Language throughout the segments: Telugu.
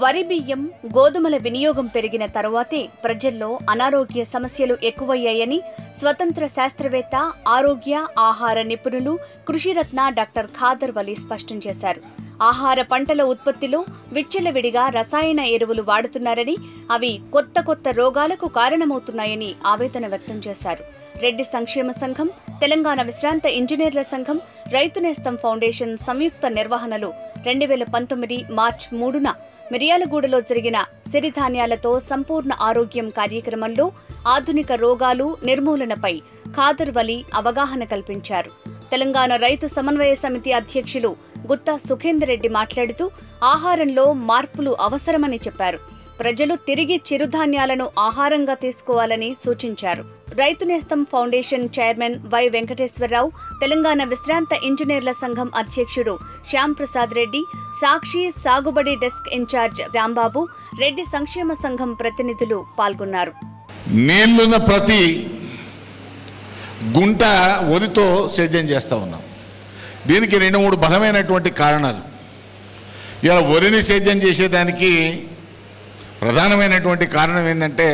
వరి బియ్యం గోధుమల వినియోగం పెరిగిన తరువాతే ప్రజల్లో అనారోగ్య సమస్యలు ఎక్కువయ్యాయని స్వతంత్ర శాస్త్రవేత్త ఆరోగ్య ఆహార నిపుణులు కృషిరత్న డాక్టర్ ఖాదర్ వలి స్పష్టం చేశారు ఆహార పంటల ఉత్పత్తిలో విచ్చలవిడిగా రసాయన ఎరువులు వాడుతున్నారని అవి కొత్త కొత్త రోగాలకు కారణమవుతున్నాయని ఆవేదన వ్యక్తం చేశారు రెడ్డి సంక్షేమ సంఘం తెలంగాణ విశ్రాంత ఇంజనీర్ల సంఘం రైతు నేస్తం ఫౌండేషన్ సంయుక్త నిర్వహణలో రెండు వేల పంతొమ్మిది మార్చ్ మూడున మిర్యాలగూడలో జరిగిన సిరిధాన్యాలతో సంపూర్ణ ఆరోగ్యం కార్యక్రమంలో ఆధునిక రోగాలు నిర్మూలనపై ఖాదర్ వలి అవగాహన కల్పించారు తెలంగాణ రైతు సమన్వయ సమితి అధ్యక్షులు గుత్తా సుఖేందర్ రెడ్డి మాట్లాడుతూ ఆహారంలో మార్పులు అవసరమని చెప్పారు ప్రజలు తిరిగి చిరుధాన్యాలను ఆహారంగా తీసుకోవాలని సూచించారు రైతు నేస్తం ఫౌండేషన్ చైర్మన్ వై వెంకటేశ్వరరావు తెలంగాణ విశ్రాంత ఇంజనీర్ల సంఘం అధ్యక్షుడు శ్యామ్ ప్రసాద్ రెడ్డి సాక్షి సాగుబడి డెస్క్ ఇన్ఛార్జ్ రాంబాబు రెడ్డి సంక్షేమ సంఘం ప్రతినిధులు పాల్గొన్నారు నీళ్లున్న ప్రతి గుంట వరితో సేద్యం చేస్తూ ఉన్నాం దీనికి రెండు మూడు బలమైనటువంటి కారణాలు ఇలా వరిని సేద్యం చేసేదానికి ప్రధానమైనటువంటి కారణం ఏంటంటే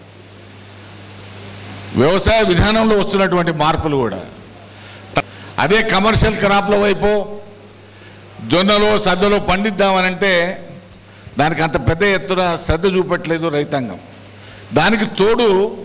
వ్యవసాయ విధానంలో వస్తున్నటువంటి మార్పులు కూడా అదే కమర్షియల్ క్రాప్ల వైపు జొన్నలో సద్దలో పండిద్దామనంటే దానికి అంత పెద్ద ఎత్తున శ్రద్ధ చూపట్లేదు రైతాంగం దానికి తోడు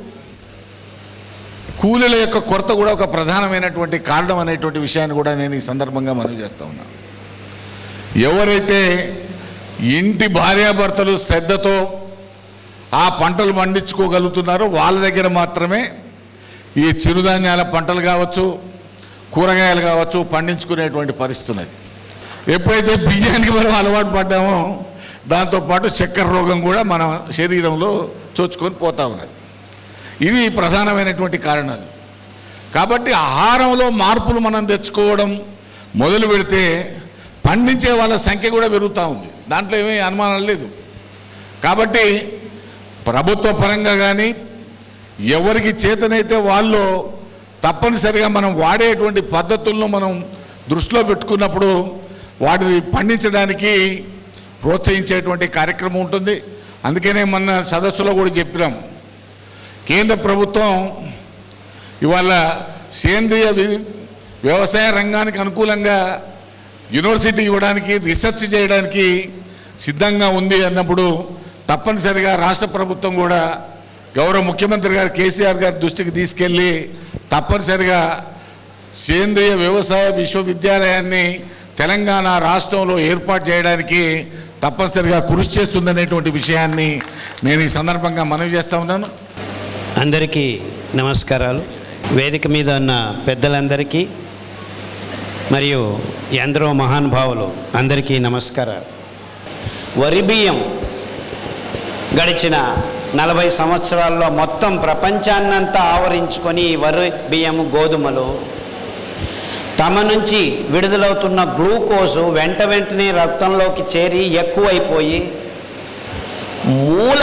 కూలీల యొక్క కొరత కూడా ఒక ప్రధానమైనటువంటి కారణం అనేటువంటి విషయాన్ని కూడా నేను ఈ సందర్భంగా మనవి చేస్తా ఉన్నాను ఎవరైతే ఇంటి భార్యాభర్తలు శ్రద్ధతో ఆ పంటలు పండించుకోగలుగుతున్నారో వాళ్ళ దగ్గర మాత్రమే ఈ చిరుధాన్యాల పంటలు కావచ్చు కూరగాయలు కావచ్చు పండించుకునేటువంటి పరిస్థితి ఉన్నది ఎప్పుడైతే బియ్యానికి మనం అలవాటు పడ్డామో దాంతోపాటు చక్కెర రోగం కూడా మన శరీరంలో చొచ్చుకొని పోతా ఉన్నది ఇవి ప్రధానమైనటువంటి కారణాలు కాబట్టి ఆహారంలో మార్పులు మనం తెచ్చుకోవడం మొదలు పెడితే పండించే వాళ్ళ సంఖ్య కూడా పెరుగుతూ ఉంది దాంట్లో ఏమీ అనుమానం లేదు కాబట్టి ప్రభుత్వ పరంగా కానీ ఎవరికి చేతనైతే వాళ్ళు తప్పనిసరిగా మనం వాడేటువంటి పద్ధతులను మనం దృష్టిలో పెట్టుకున్నప్పుడు వాటిని పండించడానికి ప్రోత్సహించేటువంటి కార్యక్రమం ఉంటుంది అందుకనే మొన్న సదస్సులో కూడా చెప్పినాం కేంద్ర ప్రభుత్వం ఇవాళ సేంద్రియ వి- వ్యవసాయ రంగానికి అనుకూలంగా యూనివర్సిటీ ఇవ్వడానికి రీసెర్చ్ చేయడానికి సిద్ధంగా ఉంది అన్నప్పుడు తప్పనిసరిగా రాష్ట్ర ప్రభుత్వం కూడా గౌరవ ముఖ్యమంత్రి గారు కేసీఆర్ గారి దృష్టికి తీసుకెళ్ళి తప్పనిసరిగా సేంద్రియ వ్యవసాయ విశ్వవిద్యాలయాన్ని తెలంగాణ రాష్ట్రంలో ఏర్పాటు చేయడానికి తప్పనిసరిగా కృషి చేస్తుందనేటువంటి విషయాన్ని నేను ఈ సందర్భంగా మనవి చేస్తా ఉన్నాను అందరికీ నమస్కారాలు వేదిక మీద ఉన్న పెద్దలందరికీ మరియు ఎందరో మహానుభావులు అందరికీ నమస్కారాలు వరి బియ్యం గడిచిన నలభై సంవత్సరాల్లో మొత్తం ప్రపంచాన్నంతా ఆవరించుకొని ఈ వరి బియ్యము గోధుమలు తమ నుంచి విడుదలవుతున్న గ్లూకోజు వెంట వెంటనే రక్తంలోకి చేరి ఎక్కువైపోయి మూల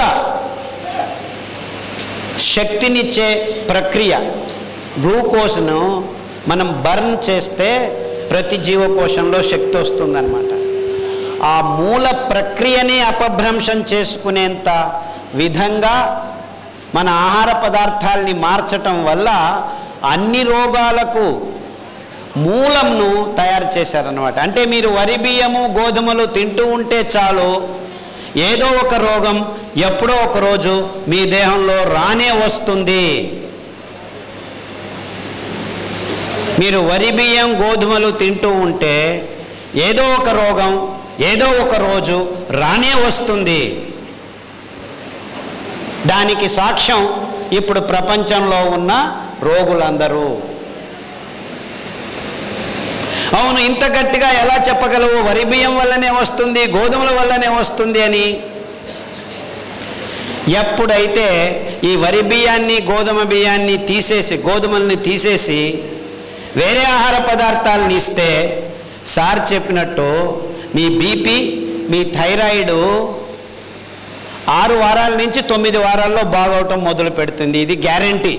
శక్తినిచ్చే ప్రక్రియ గ్లూకోజ్ను మనం బర్న్ చేస్తే ప్రతి జీవకోశంలో శక్తి వస్తుందన్నమాట ఆ మూల ప్రక్రియని అపభ్రంశం చేసుకునేంత విధంగా మన ఆహార పదార్థాల్ని మార్చటం వల్ల అన్ని రోగాలకు మూలంను తయారు చేశారనమాట అంటే మీరు వరి బియ్యము గోధుమలు తింటూ ఉంటే చాలు ఏదో ఒక రోగం ఎప్పుడో ఒక రోజు మీ దేహంలో రానే వస్తుంది మీరు వరి బియ్యం గోధుమలు తింటూ ఉంటే ఏదో ఒక రోగం ఏదో ఒక రోజు రానే వస్తుంది దానికి సాక్ష్యం ఇప్పుడు ప్రపంచంలో ఉన్న రోగులందరూ అవును ఇంత గట్టిగా ఎలా చెప్పగలవు వరి బియ్యం వల్లనే వస్తుంది గోధుమల వల్లనే వస్తుంది అని ఎప్పుడైతే ఈ వరి బియ్యాన్ని గోధుమ బియ్యాన్ని తీసేసి గోధుమల్ని తీసేసి వేరే ఆహార పదార్థాలను ఇస్తే సార్ చెప్పినట్టు మీ బీపీ మీ థైరాయిడ్ ఆరు వారాల నుంచి తొమ్మిది వారాల్లో బాగవటం మొదలు పెడుతుంది ఇది గ్యారంటీ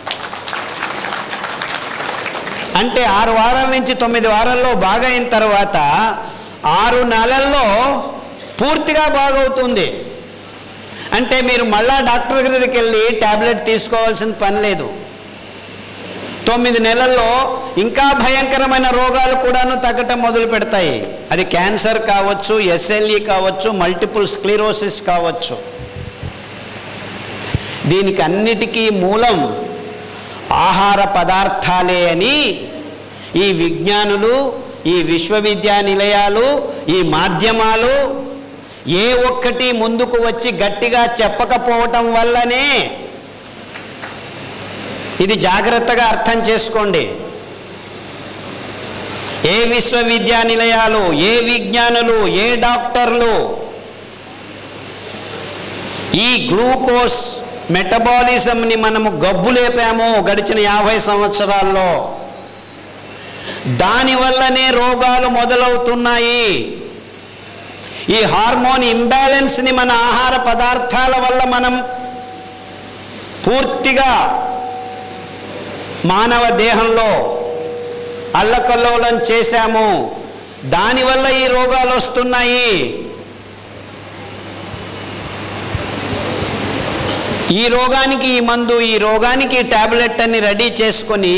అంటే ఆరు వారాల నుంచి తొమ్మిది వారాల్లో బాగైన తర్వాత ఆరు నెలల్లో పూర్తిగా బాగవుతుంది అంటే మీరు మళ్ళా డాక్టర్ దగ్గరికి వెళ్ళి ట్యాబ్లెట్ తీసుకోవాల్సిన పని లేదు తొమ్మిది నెలల్లో ఇంకా భయంకరమైన రోగాలు కూడాను తగ్గటం మొదలు పెడతాయి అది క్యాన్సర్ కావచ్చు ఎస్ఎల్ఈ కావచ్చు మల్టిపుల్ స్క్లిరోసిస్ కావచ్చు దీనికి అన్నిటికీ మూలం ఆహార పదార్థాలే అని ఈ విజ్ఞానులు ఈ విశ్వవిద్యానిలయాలు ఈ మాధ్యమాలు ఏ ఒక్కటి ముందుకు వచ్చి గట్టిగా చెప్పకపోవటం వల్లనే ఇది జాగ్రత్తగా అర్థం చేసుకోండి ఏ విశ్వవిద్యానిలయాలు ఏ విజ్ఞానులు ఏ డాక్టర్లు ఈ గ్లూకోజ్ మెటబాలిజంని మనము గబ్బు లేపాము గడిచిన యాభై సంవత్సరాల్లో దానివల్లనే రోగాలు మొదలవుతున్నాయి ఈ హార్మోన్ ఇంబ్యాలెన్స్ని మన ఆహార పదార్థాల వల్ల మనం పూర్తిగా మానవ దేహంలో అల్లకల్లోలం చేశాము దానివల్ల ఈ రోగాలు వస్తున్నాయి ఈ రోగానికి ఈ మందు ఈ రోగానికి ఈ టాబ్లెట్ అని రెడీ చేసుకొని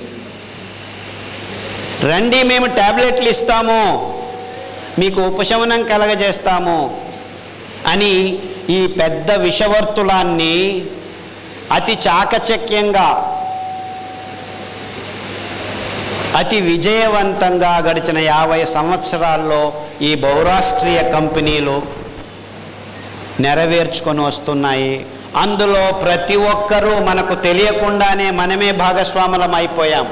రండి మేము టాబ్లెట్లు ఇస్తాము మీకు ఉపశమనం కలగజేస్తాము అని ఈ పెద్ద విషవర్తులాన్ని అతి చాకచక్యంగా అతి విజయవంతంగా గడిచిన యాభై సంవత్సరాల్లో ఈ బహురాష్ట్రీయ కంపెనీలు నెరవేర్చుకొని వస్తున్నాయి అందులో ప్రతి ఒక్కరూ మనకు తెలియకుండానే మనమే భాగస్వాములం అయిపోయాం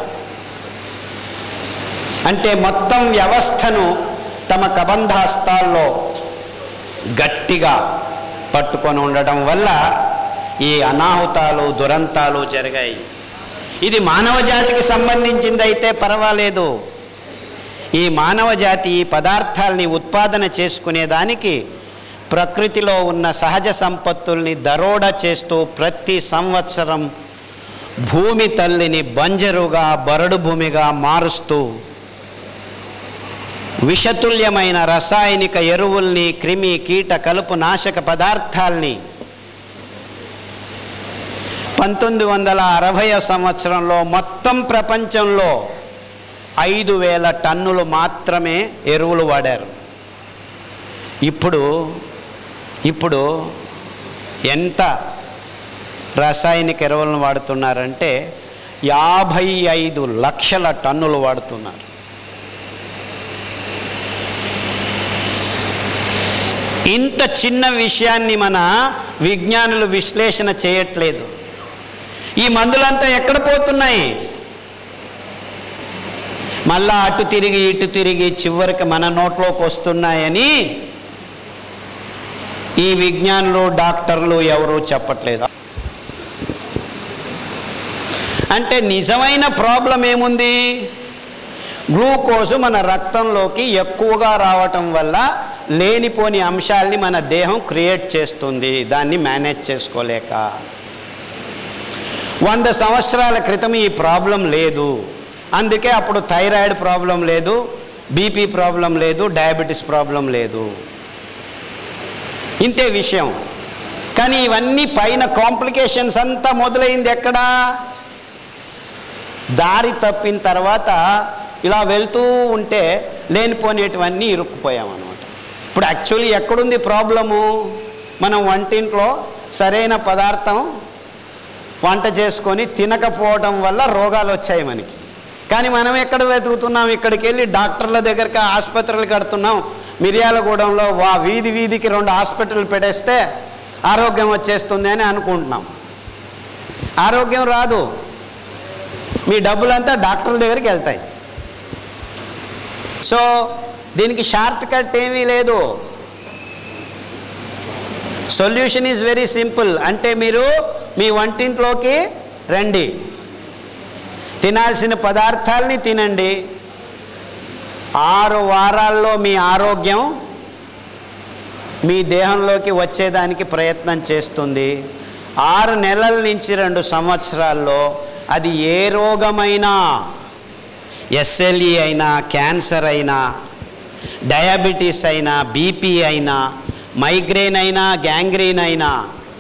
అంటే మొత్తం వ్యవస్థను తమ కబంధాస్తాల్లో గట్టిగా పట్టుకొని ఉండటం వల్ల ఈ అనాహుతాలు దురంతాలు జరిగాయి ఇది మానవ జాతికి సంబంధించింది అయితే పర్వాలేదు ఈ మానవ జాతి ఈ పదార్థాలని ఉత్పాదన చేసుకునేదానికి ప్రకృతిలో ఉన్న సహజ సంపత్తుల్ని దరోడ చేస్తూ ప్రతి సంవత్సరం భూమి తల్లిని బంజరుగా బరడు భూమిగా మారుస్తూ విషతుల్యమైన రసాయనిక ఎరువుల్ని క్రిమి కీట కలుపు నాశక పదార్థాల్ని పంతొమ్మిది వందల అరవై సంవత్సరంలో మొత్తం ప్రపంచంలో ఐదు వేల టన్నులు మాత్రమే ఎరువులు వాడారు ఇప్పుడు ఇప్పుడు ఎంత రాసాయనిక ఎరువులను వాడుతున్నారంటే యాభై ఐదు లక్షల టన్నులు వాడుతున్నారు ఇంత చిన్న విషయాన్ని మన విజ్ఞానులు విశ్లేషణ చేయట్లేదు ఈ మందులంతా ఎక్కడ పోతున్నాయి మళ్ళా అటు తిరిగి ఇటు తిరిగి చివరికి మన నోట్లోకి వస్తున్నాయని ఈ విజ్ఞానులు డాక్టర్లు ఎవరు చెప్పట్లేదు అంటే నిజమైన ప్రాబ్లం ఏముంది గ్లూకోజు మన రక్తంలోకి ఎక్కువగా రావటం వల్ల లేనిపోని అంశాల్ని మన దేహం క్రియేట్ చేస్తుంది దాన్ని మేనేజ్ చేసుకోలేక వంద సంవత్సరాల క్రితం ఈ ప్రాబ్లం లేదు అందుకే అప్పుడు థైరాయిడ్ ప్రాబ్లం లేదు బీపీ ప్రాబ్లం లేదు డయాబెటీస్ ప్రాబ్లం లేదు ఇంతే విషయం కానీ ఇవన్నీ పైన కాంప్లికేషన్స్ అంతా మొదలైంది ఎక్కడా దారి తప్పిన తర్వాత ఇలా వెళ్తూ ఉంటే లేనిపోనేటివన్నీ ఇరుక్కుపోయామన్నమాట ఇప్పుడు యాక్చువల్లీ ఎక్కడుంది ప్రాబ్లము మనం వంటింట్లో సరైన పదార్థం వంట చేసుకొని తినకపోవడం వల్ల రోగాలు వచ్చాయి మనకి కానీ మనం ఎక్కడ వెతుకుతున్నాం ఇక్కడికి వెళ్ళి డాక్టర్ల దగ్గరికి ఆసుపత్రులు కడుతున్నాం మిర్యాలగూడెంలో వా వీధి వీధికి రెండు హాస్పిటల్ పెట్టేస్తే ఆరోగ్యం వచ్చేస్తుంది అని అనుకుంటున్నాం ఆరోగ్యం రాదు మీ డబ్బులంతా డాక్టర్ల దగ్గరికి వెళ్తాయి సో దీనికి షార్ట్ కట్ ఏమీ లేదు సొల్యూషన్ ఈజ్ వెరీ సింపుల్ అంటే మీరు మీ వంటింట్లోకి రండి తినాల్సిన పదార్థాలని తినండి ఆరు వారాల్లో మీ ఆరోగ్యం మీ దేహంలోకి వచ్చేదానికి ప్రయత్నం చేస్తుంది ఆరు నెలల నుంచి రెండు సంవత్సరాల్లో అది ఏ రోగమైనా ఎస్ఎల్ఈ అయినా క్యాన్సర్ అయినా డయాబెటీస్ అయినా బీపీ అయినా మైగ్రేన్ అయినా గ్యాంగ్రీన్ అయినా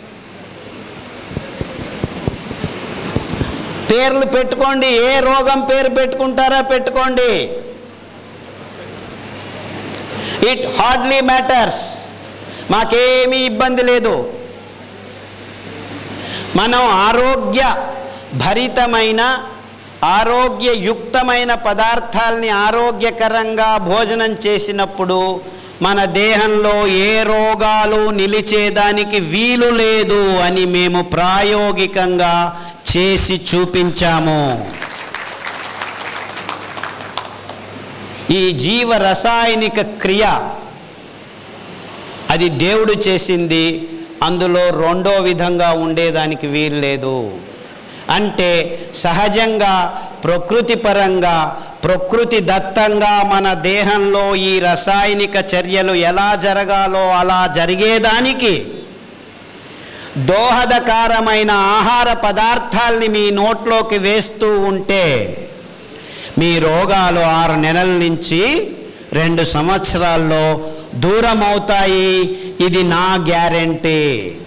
పేర్లు పెట్టుకోండి ఏ రోగం పేరు పెట్టుకుంటారా పెట్టుకోండి ఇట్ హార్డ్లీ మ్యాటర్స్ మాకేమీ ఇబ్బంది లేదు మనం ఆరోగ్య భరితమైన ఆరోగ్యయుక్తమైన పదార్థాల్ని ఆరోగ్యకరంగా భోజనం చేసినప్పుడు మన దేహంలో ఏ రోగాలు నిలిచేదానికి వీలు లేదు అని మేము ప్రాయోగికంగా చేసి చూపించాము ఈ జీవ రసాయనిక క్రియ అది దేవుడు చేసింది అందులో రెండో విధంగా ఉండేదానికి వీలు లేదు అంటే సహజంగా ప్రకృతి పరంగా ప్రకృతి దత్తంగా మన దేహంలో ఈ రసాయనిక చర్యలు ఎలా జరగాలో అలా జరిగేదానికి దోహదకారమైన ఆహార పదార్థాల్ని మీ నోట్లోకి వేస్తూ ఉంటే మీ రోగాలు ఆరు నెలల నుంచి రెండు సంవత్సరాల్లో దూరం అవుతాయి ఇది నా గ్యారెంటీ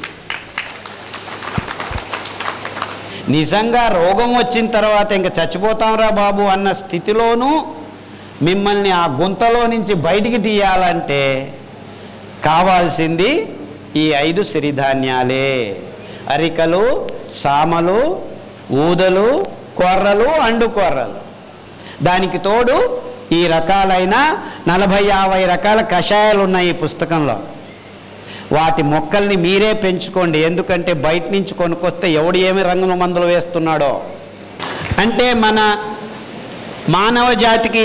నిజంగా రోగం వచ్చిన తర్వాత ఇంక చచ్చిపోతాంరా బాబు అన్న స్థితిలోనూ మిమ్మల్ని ఆ గుంతలో నుంచి బయటికి తీయాలంటే కావాల్సింది ఈ ఐదు సిరిధాన్యాలే అరికలు సామలు ఊదలు కొర్రలు అండు కొర్రలు దానికి తోడు ఈ రకాలైన నలభై యాభై రకాల కషాయాలు ఉన్నాయి ఈ పుస్తకంలో వాటి మొక్కల్ని మీరే పెంచుకోండి ఎందుకంటే బయట నుంచి కొనుక్కొస్తే ఎవడు ఏమి రంగుల మందులు వేస్తున్నాడో అంటే మన మానవ జాతికి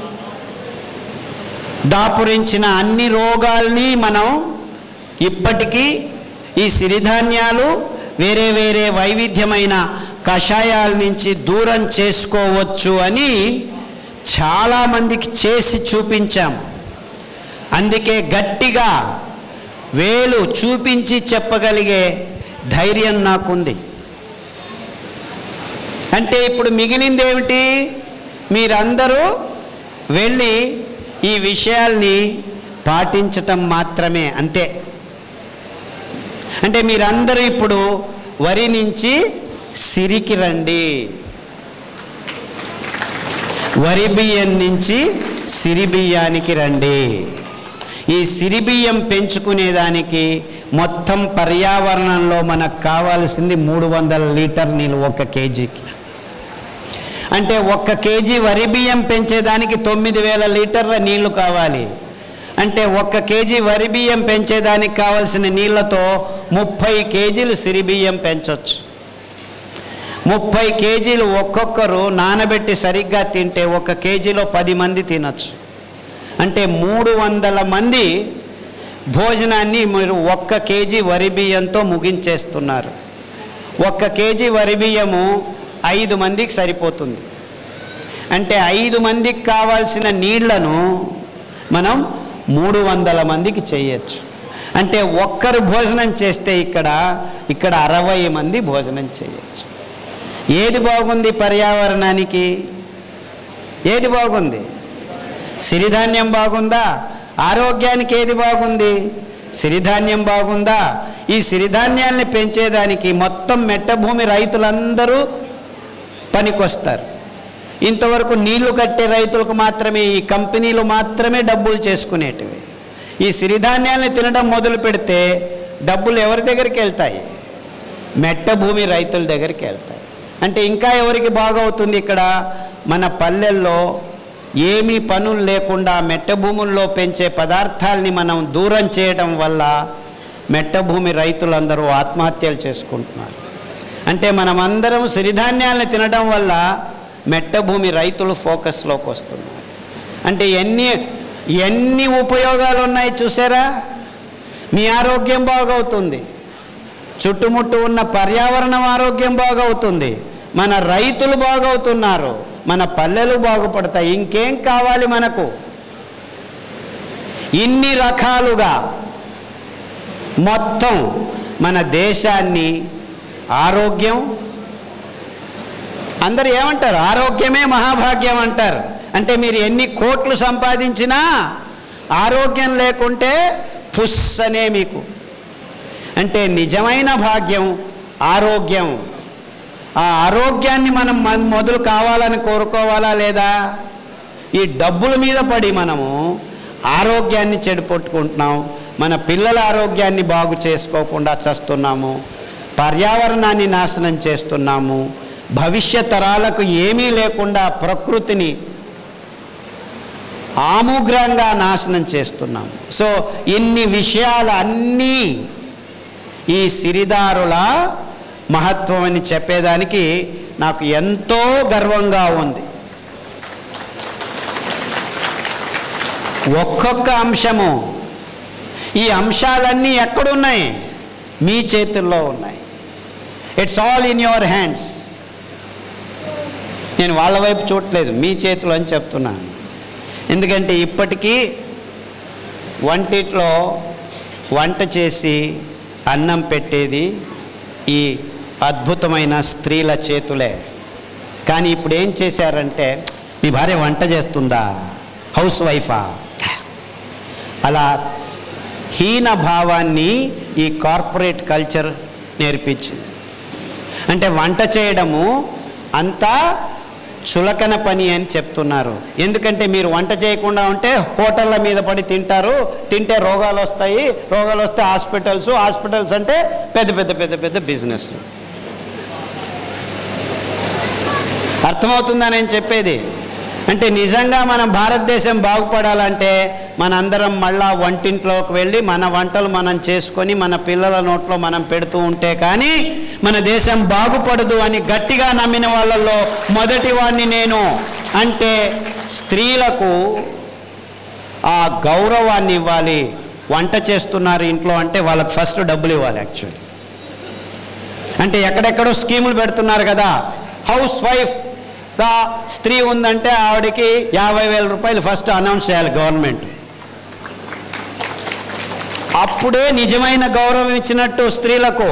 దాపురించిన అన్ని రోగాల్ని మనం ఇప్పటికీ ఈ సిరిధాన్యాలు వేరే వేరే వైవిధ్యమైన కషాయాల నుంచి దూరం చేసుకోవచ్చు అని చాలామందికి చేసి చూపించాం అందుకే గట్టిగా వేలు చూపించి చెప్పగలిగే ధైర్యం నాకుంది అంటే ఇప్పుడు మిగిలింది ఏమిటి మీరందరూ వెళ్ళి ఈ విషయాల్ని పాటించటం మాత్రమే అంతే అంటే మీరందరూ ఇప్పుడు వరి నుంచి సిరికి రండి వరి బియ్యం నుంచి సిరి బియ్యానికి రండి ఈ సిరి బియ్యం పెంచుకునేదానికి మొత్తం పర్యావరణంలో మనకు కావాల్సింది మూడు వందల లీటర్ నీళ్ళు ఒక కేజీకి అంటే ఒక్క కేజీ వరి బియ్యం పెంచేదానికి తొమ్మిది వేల లీటర్ల నీళ్లు కావాలి అంటే ఒక్క కేజీ వరి బియ్యం పెంచేదానికి కావలసిన నీళ్లతో ముప్పై కేజీలు సిరి బియ్యం పెంచవచ్చు ముప్పై కేజీలు ఒక్కొక్కరు నానబెట్టి సరిగ్గా తింటే ఒక కేజీలో పది మంది తినచ్చు అంటే మూడు వందల మంది భోజనాన్ని మీరు ఒక్క కేజీ వరి బియ్యంతో ముగించేస్తున్నారు ఒక్క కేజీ వరి బియ్యము ఐదు మందికి సరిపోతుంది అంటే ఐదు మందికి కావాల్సిన నీళ్లను మనం మూడు వందల మందికి చేయొచ్చు అంటే ఒక్కరు భోజనం చేస్తే ఇక్కడ ఇక్కడ అరవై మంది భోజనం చేయొచ్చు ఏది బాగుంది పర్యావరణానికి ఏది బాగుంది సిరిధాన్యం బాగుందా ఆరోగ్యానికి ఏది బాగుంది సిరిధాన్యం బాగుందా ఈ సిరిధాన్యాల్ని పెంచేదానికి మొత్తం మెట్ట భూమి రైతులందరూ పనికొస్తారు ఇంతవరకు నీళ్లు కట్టే రైతులకు మాత్రమే ఈ కంపెనీలు మాత్రమే డబ్బులు చేసుకునేటివి ఈ సిరిధాన్యాల్ని తినడం మొదలు పెడితే డబ్బులు ఎవరి దగ్గరికి వెళ్తాయి మెట్ట భూమి రైతుల దగ్గరికి వెళ్తాయి అంటే ఇంకా ఎవరికి బాగవుతుంది ఇక్కడ మన పల్లెల్లో ఏమీ పనులు లేకుండా మెట్ట భూముల్లో పెంచే పదార్థాల్ని మనం దూరం చేయడం వల్ల మెట్ట భూమి రైతులందరూ ఆత్మహత్యలు చేసుకుంటున్నారు అంటే మనమందరం సిరిధాన్యాలను తినడం వల్ల మెట్ట భూమి రైతులు ఫోకస్లోకి వస్తున్నారు అంటే ఎన్ని ఎన్ని ఉపయోగాలు ఉన్నాయి చూసారా మీ ఆరోగ్యం బాగవుతుంది చుట్టుముట్టు ఉన్న పర్యావరణం ఆరోగ్యం బాగవుతుంది మన రైతులు బాగవుతున్నారు మన పల్లెలు బాగుపడతాయి ఇంకేం కావాలి మనకు ఇన్ని రకాలుగా మొత్తం మన దేశాన్ని ఆరోగ్యం అందరు ఏమంటారు ఆరోగ్యమే మహాభాగ్యం అంటారు అంటే మీరు ఎన్ని కోట్లు సంపాదించినా ఆరోగ్యం లేకుంటే పుస్ అనే మీకు అంటే నిజమైన భాగ్యం ఆరోగ్యం ఆ ఆరోగ్యాన్ని మనం మన- మొదలు కావాలని కోరుకోవాలా లేదా ఈ డబ్బుల మీద పడి మనము ఆరోగ్యాన్ని చెడిపొట్టుకుంటున్నాం మన పిల్లల ఆరోగ్యాన్ని బాగు చేసుకోకుండా చేస్తున్నాము పర్యావరణాన్ని నాశనం చేస్తున్నాము భవిష్య తరాలకు ఏమీ లేకుండా ప్రకృతిని ఆముగ్రంగా నాశనం చేస్తున్నాం సో ఇన్ని విషయాలు అన్నీ ఈ సిరిదారుల మహత్వం అని చెప్పేదానికి నాకు ఎంతో గర్వంగా ఉంది ఒక్కొక్క అంశము ఈ అంశాలన్నీ ఎక్కడున్నాయి మీ చేతుల్లో ఉన్నాయి it's all in your hands నేను వాళ్ళ వైపు చూడట్లేదు మీ చేతిలో అని చెప్తున్నాను ఎందుకంటే ఇప్పటికీ వంటిట్లో వంట చేసి అన్నం పెట్టేది ఈ అద్భుతమైన స్త్రీల చేతులే కానీ ఇప్పుడు ఏం చేశారంటే మీ భార్య వంట చేస్తుందా హౌస్ వైఫా అలా హీన భావాన్ని ఈ కార్పొరేట్ కల్చర్ నేర్పించింది అంటే వంట చేయడము అంతా చులకన పని అని చెప్తున్నారు ఎందుకంటే మీరు వంట చేయకుండా ఉంటే హోటళ్ళ మీద పడి తింటారు తింటే రోగాలు వస్తాయి రోగాలు వస్తే హాస్పిటల్స్ హాస్పిటల్స్ అంటే పెద్ద పెద్ద పెద్ద పెద్ద బిజినెస్ అర్థమవుతుందా నేను చెప్పేది అంటే నిజంగా మనం భారతదేశం బాగుపడాలంటే మనందరం మళ్ళా వంటింట్లోకి వెళ్ళి మన వంటలు మనం చేసుకొని మన పిల్లల నోట్లో మనం పెడుతూ ఉంటే కానీ మన దేశం బాగుపడదు అని గట్టిగా నమ్మిన వాళ్ళల్లో మొదటి వాడిని నేను అంటే స్త్రీలకు ఆ గౌరవాన్ని ఇవ్వాలి వంట చేస్తున్నారు ఇంట్లో అంటే వాళ్ళకి ఫస్ట్ డబ్బులు ఇవ్వాలి యాక్చువల్లీ అంటే ఎక్కడెక్కడో స్కీములు పెడుతున్నారు కదా హౌస్ వైఫ్గా స్త్రీ ఉందంటే ఆవిడకి యాభై వేల రూపాయలు ఫస్ట్ అనౌన్స్ చేయాలి గవర్నమెంట్ అప్పుడే నిజమైన గౌరవం ఇచ్చినట్టు స్త్రీలకు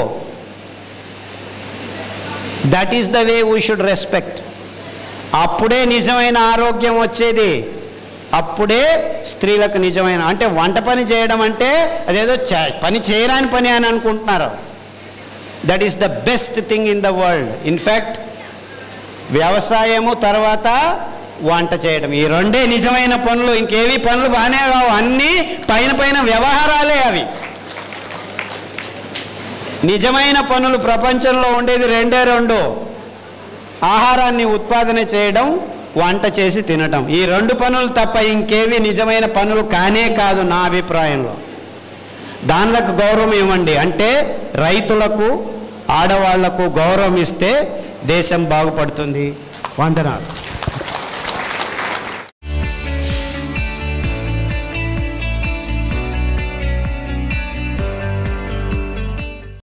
that is the way we should respect అప్పుడే నిజమైన ఆరోగ్యం వచ్చేది అప్పుడే స్త్రీలకు నిజమైన అంటే వంట పని చేయడం అంటే అదేదో చే- పని చేయరాని పని అని అనుకుంటున్నారు that is the best thing in the world in fact వ్యవసాయము తర్వాత వంట చేయడం ఈ రెండే నిజమైన పనులు ఇంకేవి పనులు బాగానే కావు అన్నీ పైన పైన వ్యవహారాలే అవి నిజమైన పనులు ప్రపంచంలో ఉండేది రెండే రెండు ఆహారాన్ని ఉత్పాదన చేయడం వంట చేసి తినటం ఈ రెండు పనులు తప్ప ఇంకేవి నిజమైన పనులు కానే కాదు నా అభిప్రాయంలో దానిలకు గౌరవం ఇవ్వండి అంటే రైతులకు ఆడవాళ్లకు గౌరవం ఇస్తే దేశం బాగుపడుతుంది వందనాలు